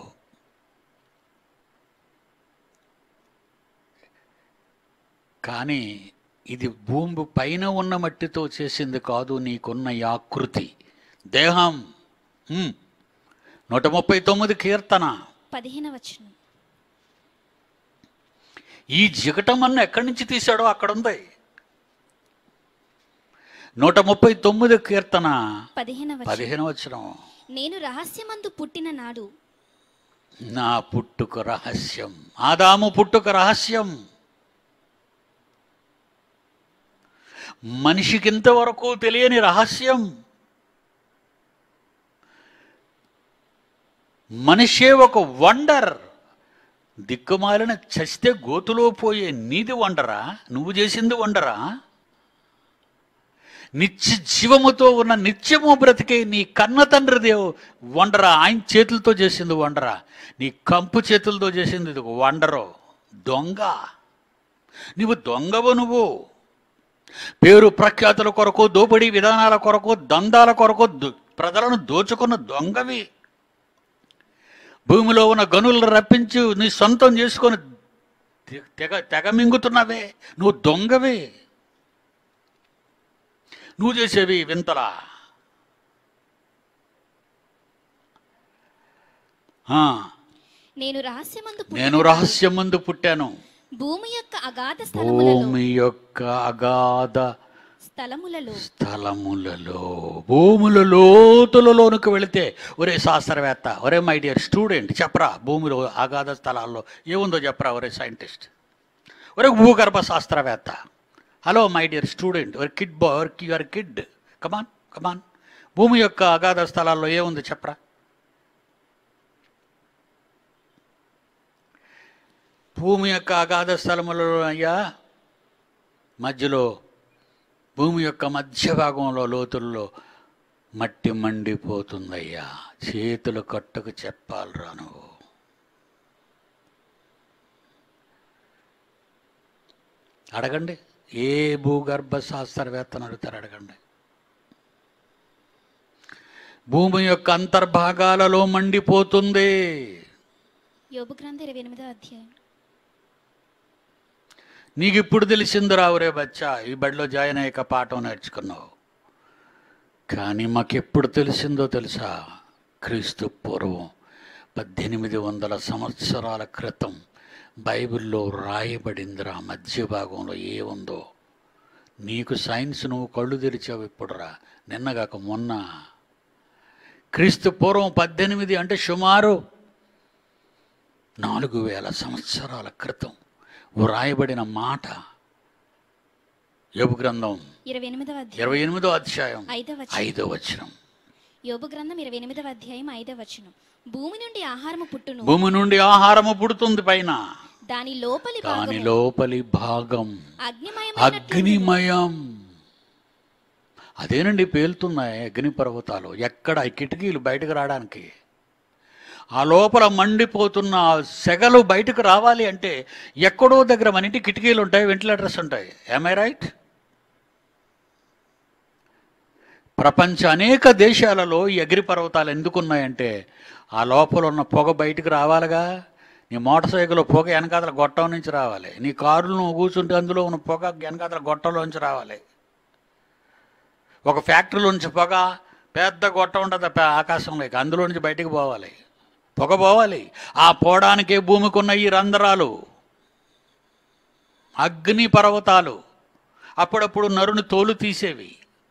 కానీ ఇది భూమి పైన ఉన్న మట్టితో చేసింది కాదు నీకున్న ఈ ఆకృతి దేహం హ్మ్. నూట ముప్పై తొమ్మిది కీర్తన పదిహేన వచనం ఈ జిగటమన్ను ఎక్కడి నుంచి తీశాడో అక్కడ ఉంది నూట ముప్పై తొమ్మిది కీర్తన పదిహేనవ పదిహేను వచ్చిన నేను రహస్యమందు పుట్టిన నాడు నా పుట్టుక రహస్యం ఆదాము పుట్టుక రహస్యం మనిషికి ఇంతవరకు తెలియని రహస్యం మనిషే ఒక వండర్ దిక్కుమాలిన చస్తే గోతులో పోయే నీది వండరా నువ్వు చేసింది వండరా నిత్య జీవముతో ఉన్న నిత్యము బ్రతికే నీ కన్న తండ్రి దేవు వండరా ఆయన చేతులతో చేసింది వండరా నీ కంపు చేతులతో చేసింది ఇది ఒక వండరు దొంగ నువ్వు దొంగవు నువ్వు పేరు ప్రఖ్యాతుల కొరకు దోపిడీ విధానాల కొరకు దందాల కొరకు దు- ప్రజలను దోచుకున్న దొంగవి భూమిలో ఉన్న గనులను రప్పించి నీ సొంతం చేసుకొని తె- తెగ తెగ మింగుతున్నావే నువ్వు దొంగవే నువ్వు చేసేవి వింతలా ఆ, నేను రహస్యమందు పుట్టిన నేను రహస్యం ముందు పుట్టాను భూమి యొక్క అగాధ స్థలములలో భూమి యొక్క అగాధ స్థలములలో స్థలములలో భూముల లోతులలోనికి వెళితే ఒరే శాస్త్రవేత్త ఒరే మై డియర్ స్టూడెంట్ చెప్పరా భూమిలో అగాధ స్థలాల్లో ఏముందో చెప్పరా ఒరే సైంటిస్ట్ ఒరే భూగర్భ శాస్త్రవేత్త హలో మై డియర్ స్టూడెంట్ ఒరే kid boy your kid come on come on భూమి యొక్క అగాధ స్థలాల్లో ఏముంది చెప్పరా భూమి యొక్క అగాధ స్థలములలో అయ్యా మధ్యలో భూమి యొక్క మధ్య భాగంలో లోతుల్లో మట్టి మండిపోతుందయ్యా చేతులు కట్టుకు చెప్పాలిరా నువ్వు అడగండి ఏ భూగర్భ శాస్త్రవేత్తను అడుగుతారు అడగండి భూమి యొక్క అంతర్భాగాలలో మండిపోతుంది యోబు గ్రంథం ఇరవై ఎనిమిదో అధ్యాయం నీకు ఇప్పుడు తెలిసిందిరా ఒరే బచ్చా ఈ బడిలో జాయిన్ అయ్యాక పాఠం నేర్చుకున్నావు కానీ మాకెప్పుడు తెలిసిందో తెలుసా క్రీస్తు పూర్వం పద్దెనిమిది వందల సంవత్సరాల క్రితం బైబిల్లో రాయబడిందిరా మధ్య భాగంలో ఏ ఉందో నీకు సైన్స్ నువ్వు కళ్ళు తెరిచావు ఇప్పుడురా నిన్నగాక మొన్న క్రీస్తు పూర్వం పద్దెనిమిది అంటే సుమారు నాలుగు వేల సంవత్సరాల క్రితం వ్రాయబడిన మాట యోబు గ్రంథం ఇరవై ఎనిమిదవ అధ్యాయం ఇరవై ఎనిమిదో అధ్యాయం ఐదవ వచనం ఐదో వచనం యోబు గ్రంథం ఇరవై ఎనిమిదవ అధ్యాయం ఐదవ వచనం భూమి నుండి ఆహారము పుట్టును భూమి నుండి ఆహారము పుడుతుంది పైన దాని లోపలి దాని భాగము లోపలి భాగం అగ్నిమయమైన అగ్నిమయం అదేనండి పేలుతున్నాయి అగ్ని పర్వతాలు ఎక్కడ ఈ కిటికీలు బయటకు రావడానికి ఆ లోపల మండిపోతున్న ఆ సెగలు బయటకు రావాలి అంటే ఎక్కడో దగ్గర మన ఇంటి కిటికీలు ఉంటాయి వెంటిలేటర్స్ ఉంటాయి ఐ రైట్ ప్రపంచ అనేక దేశాలలో ఈ అగ్ని పర్వతాలు ఎందుకున్నాయంటే ఆ లోపల ఉన్న పొగ బయటకు రావాలిగా నీ మోటార్ సైకిల్ పొగ వెనకాతల గొట్టం నుంచి రావాలి నీ కారులో నువ్వు కూర్చుంటే అందులో ఉన్న పొగ వెనకాతల గొట్టంలోంచి రావాలి ఒక ఫ్యాక్టరీలో నుంచి పొగ పెద్ద గొట్టం ఉంటుంది పే- ఆకాశంలోకి అందులో నుంచి బయటికి పోవాలి పొగ పోవాలి ఆ పోవడానికే భూమికి ఉన్న ఈ రంధ్రాలు అగ్ని పర్వతాలు అప్పుడప్పుడు నరుని తోలు తీసేవి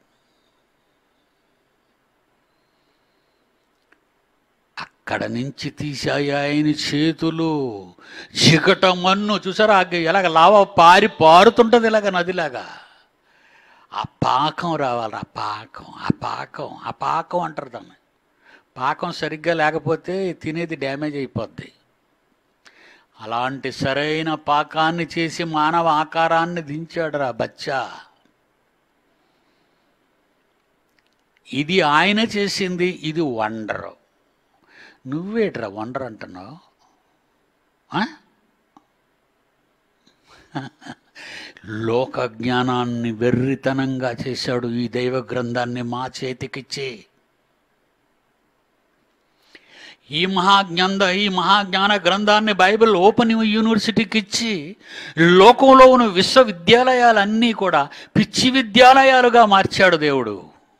అక్కడ నుంచి తీసాయి ఆయన చేతులు చికట మన్ను చూసారా ఆ ఎలాగ లావ పారి పారుతుంటుంది ఇలాగ నదిలాగా ఆ పాకం రావాలి ఆ పాకం ఆ పాకం ఆ పాకం అంటారు దాన్ని పాకం సరిగ్గా లేకపోతే తినేది డ్యామేజ్ అయిపోద్ది అలాంటి సరైన పాకాన్ని చేసి మానవ ఆకారాన్ని దించాడు రా బచ్చా ఇది ఆయన చేసింది ఇది వండరు నువ్వేట్రా వండర్ అంటున్నావు ఆ? లోక జ్ఞానాన్ని వెర్రితనంగా చేశాడు ఈ దైవ గ్రంథాన్ని మా చేతికిచ్చి ఈ మహాజ్ఞాన ఈ మహాజ్ఞాన గ్రంథాన్ని బైబిల్ ఓపెన్ యూనివర్సిటీకి ఇచ్చి లోకంలో ఉన్న విశ్వవిద్యాలయాలన్నీ కూడా పిచ్చి విద్యాలయాలుగా మార్చాడు దేవుడు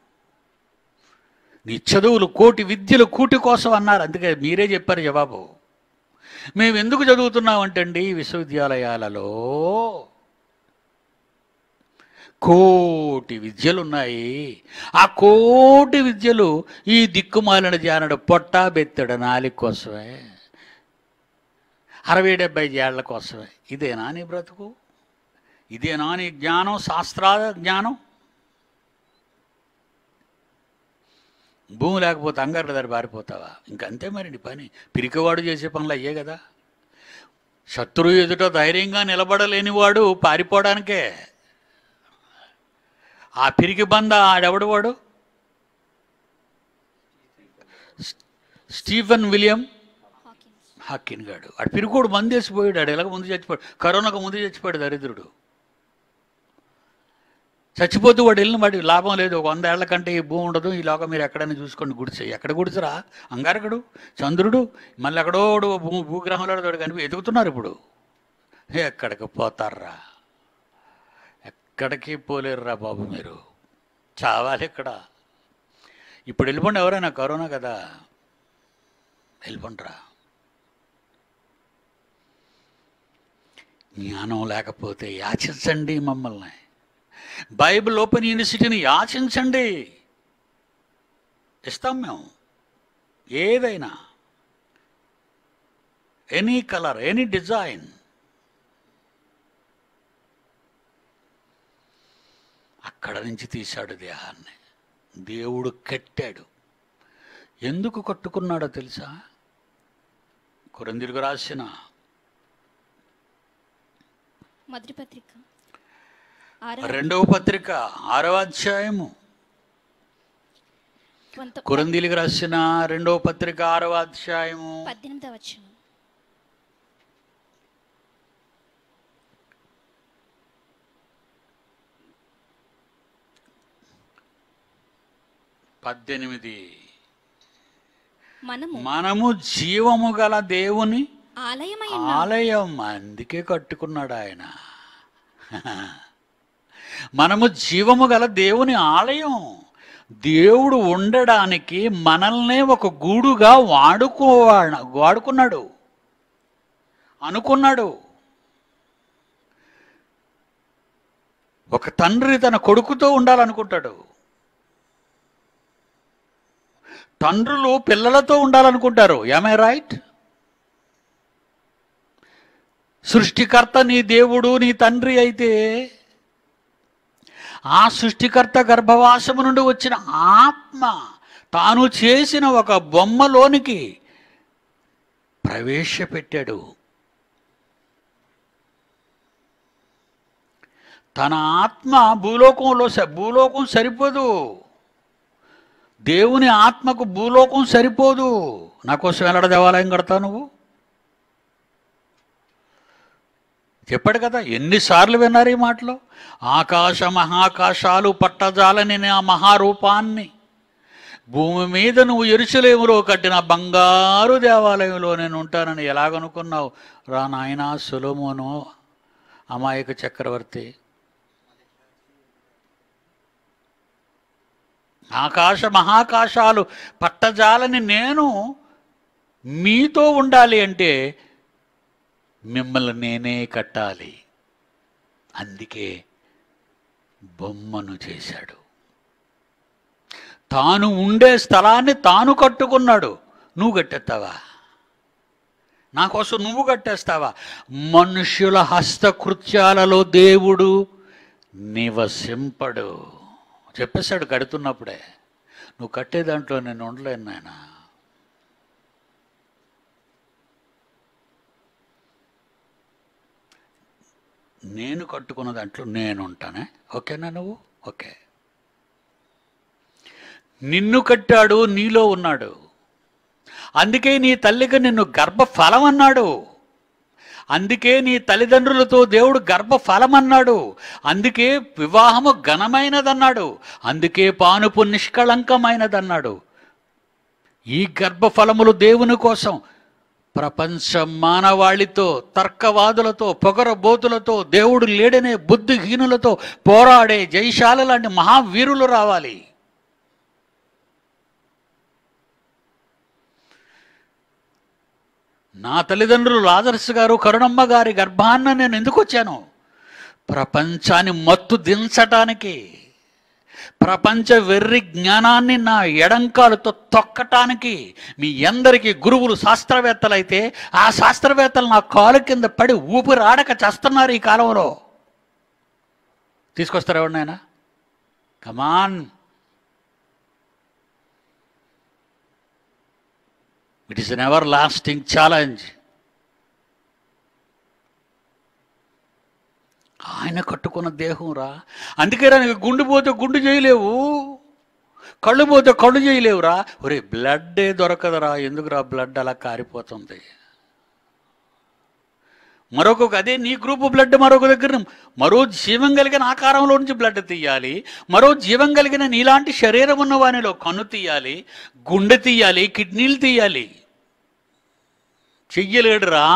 నీ చదువులు కోటి విద్యలు కూటి కోసం అన్నారు అందుకే మీరే చెప్పారు జవాబు మేము ఎందుకు చదువుతున్నామంటండి విశ్వవిద్యాలయాలలో కోటి విద్యలు ఉన్నాయి ఆ కోటి విద్యలు ఈ దిక్కుమాలిన జానడు పొట్టా బెత్తడు నాలి కోసమే అరవై డెబ్బై ఏళ్ల కోసమే ఇదేనా నీ బ్రతుకు ఇదేనా నీ జ్ఞానం శాస్త్రాల జ్ఞానం భూమి లేకపోతే అంగారు దారి పారిపోతావా ఇంకంతే మరి నీ పని పిరికివాడు చేసే పనులు అయ్యే కదా శత్రువు ఎదుట ధైర్యంగా నిలబడలేనివాడు పారిపోవడానికే ఆ పిరికి బంద ఆడెవడు వాడు స్టీఫెన్ విలియం హాకిన్స్ హక్కిన్ గాడు ఆడు పిరుకోడు మందేసిపోయాడు ఆడు ఎలాగ ముందు చచ్చిపోయాడు కరోనాకు ముందు చచ్చిపోయాడు దరిద్రుడు చచ్చిపోతూ వాడు వెళ్ళిన వాడి లాభం లేదు ఒక వంద ఏళ్ల కంటే ఈ భూమి ఉండదు ఈ లోకం మీరు ఎక్కడైనా చూసుకోండి గుడిసె ఎక్కడ గుడిసెరా అంగారకుడు చంద్రుడు మళ్ళీ ఎక్కడోడు భూ భూగ్రహంలో వాడు కనిపి ఎదుగుతున్నారు ఇప్పుడు ఎక్కడికి పోతారా ఎక్కడికి పోలేరురా బాబు మీరు చావాలి ఇక్కడ ఇప్పుడు వెళ్ళిపోండి ఎవరైనా కరోనా కదా వెళ్ళిపోండిరా జ్ఞానం లేకపోతే యాచించండి మమ్మల్ని బైబిల్ ఓపెన్ యూనివర్సిటీని యాచించండి ఇస్తాం మేము ఏదైనా ఎనీ కలర్ ఎనీ డిజైన్ అక్కడ నుంచి తీశాడు దేహాన్ని దేవుడు కట్టాడు ఎందుకు కట్టుకున్నాడో తెలుసా కొరందిరికి రాసిన మొదటి పత్రిక ఆరవ రెండవ పత్రిక ఆరవ అధ్యాయము పంత- కొరందీలికి రాసిన రెండవ పత్రిక ఆరవ అధ్యాయము పద్దెనిమిదవ వచనం పద్దెనిమిది మనము మనము జీవము గల దేవుని ఆలయమై ఆలయం అందుకే కట్టుకున్నాడు ఆయన మనము జీవము గల దేవుని ఆలయం దేవుడు ఉండడానికి మనల్నే ఒక గూడుగా వాడుకోవా వాడుకున్నాడు అనుకున్నాడు ఒక తండ్రి తన కొడుకుతో ఉండాలనుకుంటాడు తండ్రులు పిల్లలతో ఉండాలనుకుంటారు ఐ రైట్ సృష్టికర్త నీ దేవుడు నీ తండ్రి అయితే ఆ సృష్టికర్త గర్భవాసము నుండి వచ్చిన ఆత్మ తాను చేసిన ఒక బొమ్మలోనికి ప్రవేశపెట్టాడు తన ఆత్మ భూలోకంలో స- భూలోకం సరిపోదు దేవుని ఆత్మకు భూలోకం సరిపోదు నా కోసం ఎల్లడ దేవాలయం కడతావు నువ్వు చెప్పాడు కదా ఎన్నిసార్లు విన్నారు ఈ మాటలు ఆకాశ మహాకాశాలు పట్టజాలని నా మహారూపాన్ని భూమి మీద నువ్వు ఎరుసలేములో కట్టిన బంగారు దేవాలయంలో నేను ఉంటానని ఎలాగనుకున్నావు రా నాయనా సులోమోను అమాయక చక్రవర్తి ఆకాశ మహాకాశాలు పట్టజాలని నేను మీతో ఉండాలి అంటే మిమ్మల్ని నేనే కట్టాలి అందుకే బొమ్మను చేశాడు తాను ఉండే స్థలాన్ని తాను కట్టుకున్నాడు నువ్వు కట్టేస్తావా నా కోసం నువ్వు కట్టేస్తావా మనుష్యుల హస్తకృత్యాలలో దేవుడు నివసింపడు చెప్పేశాడు కడుతున్నప్పుడే నువ్వు కట్టే దాంట్లో నేను ఉండలేను నాయనా నేను కట్టుకున్న దాంట్లో నేను ఉంటానే ఓకేనా నువ్వు ఓకే నిన్ను కట్టాడు నీలో ఉన్నాడు అందుకే నీ తల్లికి నిన్ను గర్భఫలం అన్నాడు అందుకే నీ తల్లిదండ్రులతో దేవుడు గర్భఫలం అన్నాడు అందుకే వివాహము ఘనమైనదన్నాడు అందుకే పానుపు నిష్కళంకమైనదన్నాడు ఈ గర్భఫలములు దేవుని కోసం ప్రపంచ మానవాళితో తర్కవాదులతో పొగరబోతులతో దేవుడు లేడనే బుద్ధిహీనులతో పోరాడే జైశాల లాంటి మహావీరులు రావాలి నా తల్లిదండ్రులు లాజర్స్ గారు కరుణమ్మ గారి గర్భాన్న నేను ఎందుకు వచ్చాను ప్రపంచాన్ని మత్తు దించటానికి ప్రపంచ వెర్రి జ్ఞానాన్ని నా ఎడంకాలతో తొక్కటానికి మీ అందరికీ గురువులు శాస్త్రవేత్తలైతే ఆ శాస్త్రవేత్తలు నా కాలు కింద పడి ఊపిరాడక చేస్తున్నారు ఈ కాలంలో తీసుకొస్తారు ఎవరినైనా come on it is an ever lasting challenge ఆయన కట్టుకున్న దేహం రా అందుకే రా నీకు గుండు పోతే గుండు చేయలేవు కళ్ళు పోతే కళ్ళు చేయలేవురా ఒరే బ్లడ్డే దొరకదురా ఎందుకురా బ్లడ్ అలా కారిపోతుంది మరొక అదే నీ గ్రూప్ బ్లడ్ మరొక దగ్గర మరో జీవం కలిగిన ఆకారంలో నుంచి బ్లడ్ తీయాలి మరో జీవం కలిగిన నీలాంటి శరీరం ఉన్న వానిలో కన్ను తీయాలి గుండె తీయాలి కిడ్నీలు తీయాలి చెయ్యలేడురా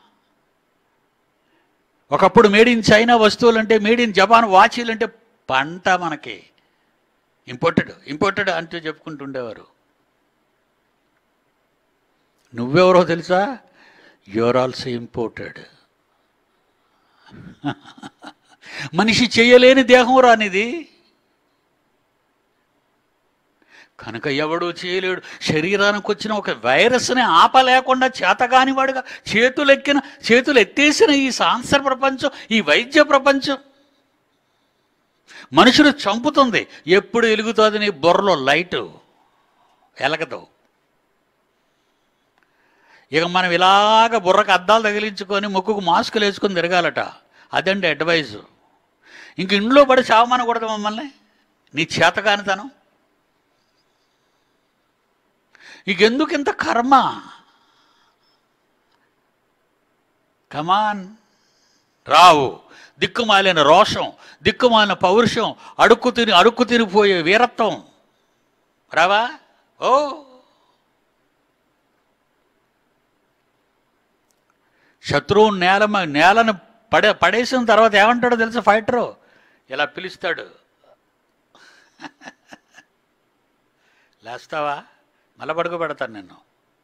ఒకప్పుడు మేడ్ ఇన్ చైనా వస్తువులు అంటే మేడ్ ఇన్ జపాన్ వాచీలు అంటే పంట మనకి ఇంపోర్టెడ్ ఇంపోర్టెడ్ అంటూ చెప్పుకుంటుండేవారు నువ్వెవరో తెలుసా యువర్ ఆల్సో ఇంపోర్టెడ్ మనిషి చేయలేని దేహం రానిది కనుక ఎవడు చేయలేడు శరీరానికి వచ్చిన ఒక వైరస్ని ఆపలేకుండా చేతగాని వాడుగా చేతులు ఎక్కిన చేతులు ఎత్తేసిన ఈ సాంసర ప్రపంచం ఈ వైద్య ప్రపంచం మనుషులు చంపుతుంది ఎప్పుడు వెలుగుతుంది నీ బుర్రలో లైటు ఎలగదు ఇక మనం ఇలాగ బుర్రకు అద్దాలు తగిలించుకొని ముక్కుకు మాస్కులు వేసుకొని తిరగాలట అదండి అడ్వైజు ఇంక ఇంట్లో పడి చావమనకూడదు మమ్మల్ని నీ చేతకానితనం ఇకెందుకు ఇంత కర్మ కమాన్ రావు దిక్కుమాలిన రోషం దిక్కుమాలిన పౌరుషం అడుక్కు తిని అడుక్కు తినిపోయే వీరత్వం రావా ఓ శత్రువు నేల మ- నేలను పడే పడేసిన తర్వాత ఏమంటాడో తెలుసా ఫైటరు ఇలా పిలుస్తాడు లేస్తావా మళ్ళా పడుకో పెడతాను నేను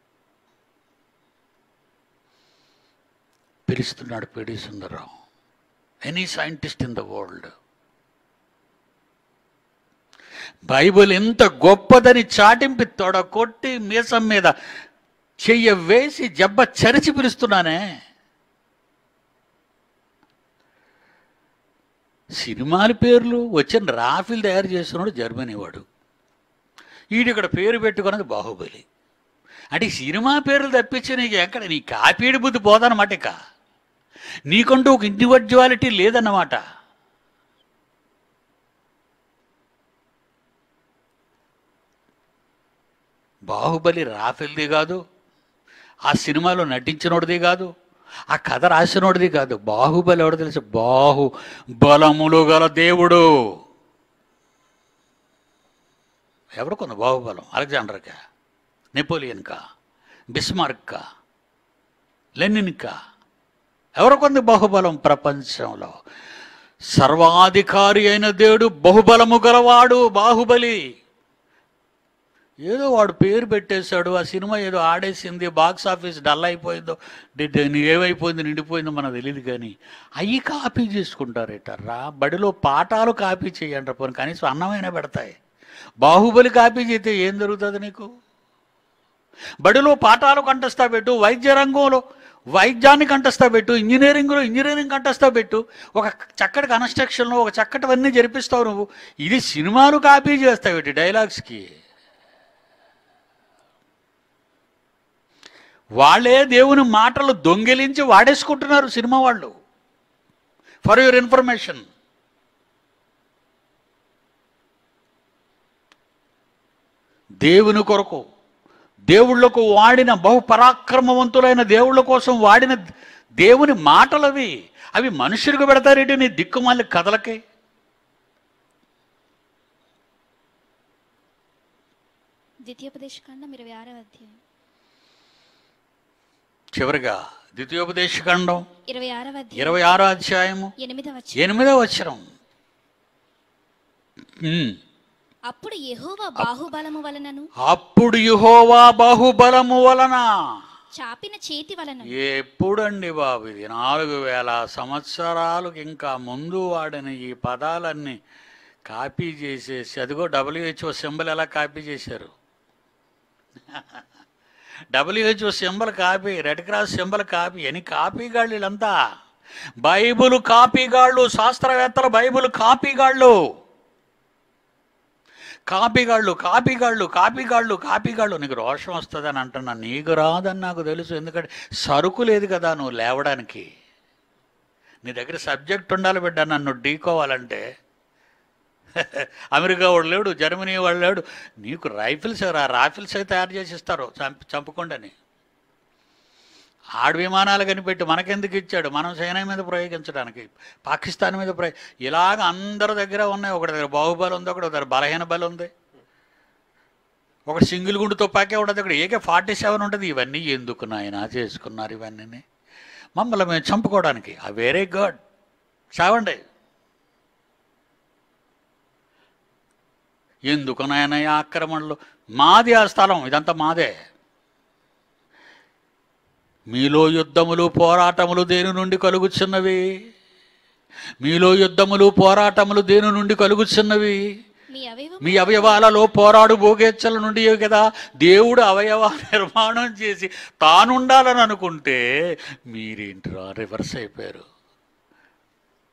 పిలుస్తున్నాడు PD Sundararao any scientist in the world Bible ఎంత గొప్పదని చాటింపి తొడ కొట్టి మీసం మీద చెయ్య వేసి జబ్బ చరిచి పిలుస్తున్నానే సినిమాల పేర్లు వచ్చిన రాఫిల్ తయారు చేస్తున్నాడు జర్మనీ వాడు ఈడు ఇక్కడ పేరు పెట్టుకున్నది బాహుబలి అంటే ఈ సినిమా పేర్లు తప్పించి నీకు ఎక్కడ నీ కాపీడి బుద్ధి పోదన్నమాట ఇక నీకంటూ ఒక ఇండివిజువాలిటీ లేదన్నమాట బాహుబలి రాఫెల్ది కాదు ఆ సినిమాలో నటించినోడిది కాదు ఆ కథ రాసినోడిది కాదు బాహుబలి ఎవడో తెలుసు బాహు బలములు గల దేవుడు ఎవరికొంది బాహుబలం అలెగ్జాండర్కా నెపోలియన్కా బిస్మార్క్కా లెనిన్కా ఎవరికొంది బాహుబలం ప్రపంచంలో సర్వాధికారి అయిన దేవుడు బహుబలము గలవాడు బాహుబలి ఏదో వాడు పేరు పెట్టేశాడు ఆ సినిమా ఏదో ఆడేసింది బాక్స్ ఆఫీస్ డల్ అయిపోయిందో డి- డి- ఏమైపోయిందో నిండిపోయిందో మనకు తెలియదు కానీ అవి కాపీ చేసుకుంటారేట రా బడిలో పాఠాలు కాపీ చేయండి పోనీ కనీసం అన్నమైనా పెడతాయి బాహుబలి కాపీ చేస్తే ఏం జరుగుతుంది నీకు బడిలో పాఠాలు కంటస్తా పెట్టు వైద్య రంగంలో వైద్యాన్ని కంటస్తా పెట్టు ఇంజనీరింగ్లో ఇంజనీరింగ్ కంటస్తా పెట్టు ఒక చక్కటి కన్స్ట్రక్షన్లో ఒక చక్కటివన్నీ జరిపిస్తావు నువ్వు ఇది సినిమాలు కాపీ చేస్తావు ఇటు డైలాగ్స్కి వాళ్ళే దేవుని మాటలు దొంగిలించి వాడేసుకుంటున్నారు సినిమా వాళ్ళు ఫర్ యువర్ ఇన్ఫర్మేషన్ దేవుని కొరకు దేవుళ్ళకు వాడిన బహు పరాక్రమవంతులైన దేవుళ్ళ కోసం వాడిన దేవుని మాటలవి అవి మనుషులకు పెడతారేంటి నీ దిక్కుమాలి కథలకి ద్వితీయోపదేశకాండం ఇరవై ఆరవ అధ్యాయం చివరిగా ద్వితీయోపదేశఖండం ఇరవై ఆరవ అధ్యాయం ఇరవై ఆరో అధ్యాయము ఎనిమిదవ వచనం. ఎనిమిదో వచ్చరం ఉమ్. అప్పుడు యెహోవా బాహుబలము వలనను అప్పుడు యుహోవా బాహుబలము వలన చాపిన చేతి వలన ఎప్పుడండి బాబు ఇది నాలుగు వేల సంవత్సరాలకు ఇంకా ముందు వాడిన ఈ పదాలన్నీ కాపీ చేసేసి అదిగో డబ్ల్యూహెచ్ఓ సింబల్ ఎలా కాపీ చేశారు WHO symbol copy red cross symbol copy అని కాపీగాళ్ళు వీళ్ళంతా బైబుల్ కాపీగాళ్ళు శాస్త్రవేత్తలు బైబుల్ కాపీగాళ్ళు కాపీగాళ్ళు కాపీగాళ్ళు కాపీగాళ్ళు కాపీగాళ్ళు నీకు రోషం వస్తుందని అంటున్నా నీకు రాదని నాకు తెలుసు ఎందుకంటే సరుకు లేదు కదా నువ్వు లేవడానికి నీ దగ్గర సబ్జెక్ట్ ఉండాలి బిడ్డ నన్ను ఢీకోవాలంటే అమెరికా వాడు లేడు జర్మనీ వాడు లేడు నీకు రైఫిల్స్ రా రాఫిల్స్ అయితే తయారు చేసి ఇస్తారు చంప చంపకుండాని ఆడు విమానాలు కనిపెట్టి మనకెందుకు ఇచ్చాడు మనం చైనా మీద ప్రయోగించడానికి పాకిస్తాన్ మీద ప్రయోగ ఇలాగ అందరి దగ్గర ఉన్నాయి ఒకటి దగ్గర బాహుబలి ఉంది ఒకటి దగ్గర బలహీన బలి ఉంది ఒక సింగిల్ గుండు తుపాకీ ఉండదు ఇక్కడ ఏకే ఫార్టీ సెవెన్ ఉంటుంది ఇవన్నీ ఎందుకు నాయన చేసుకున్నారు ఇవన్నీ మమ్మల్ని మేము చంపుకోవడానికి ఆ వెరీ గుడ్ చావండి ఎందుకు నాయన ఈ ఆక్రమణలు మాది ఆ స్థలం ఇదంతా మాదే మీలో యుద్ధములు పోరాటములు దేని నుండి కలుగుచున్నవి మీలో యుద్ధములు పోరాటములు దేని నుండి కలుగుచున్నవి మీ అవయవం మీ అవయవాలలో పోరాడు భోగేచ్చల నుండి కదా దేవుడు అవయవ నిర్మాణం చేసి తానుండాలని అనుకుంటే మీరేంటిరా రివర్స్ అయిపోయారు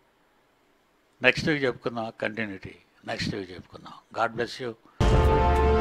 నెక్స్ట్ వీక్ చెప్పుకుందాం కంటిన్యూటీ నెక్స్ట్ వీక్ చెప్పుకుందాం గాడ్ బ్లెస్ యూ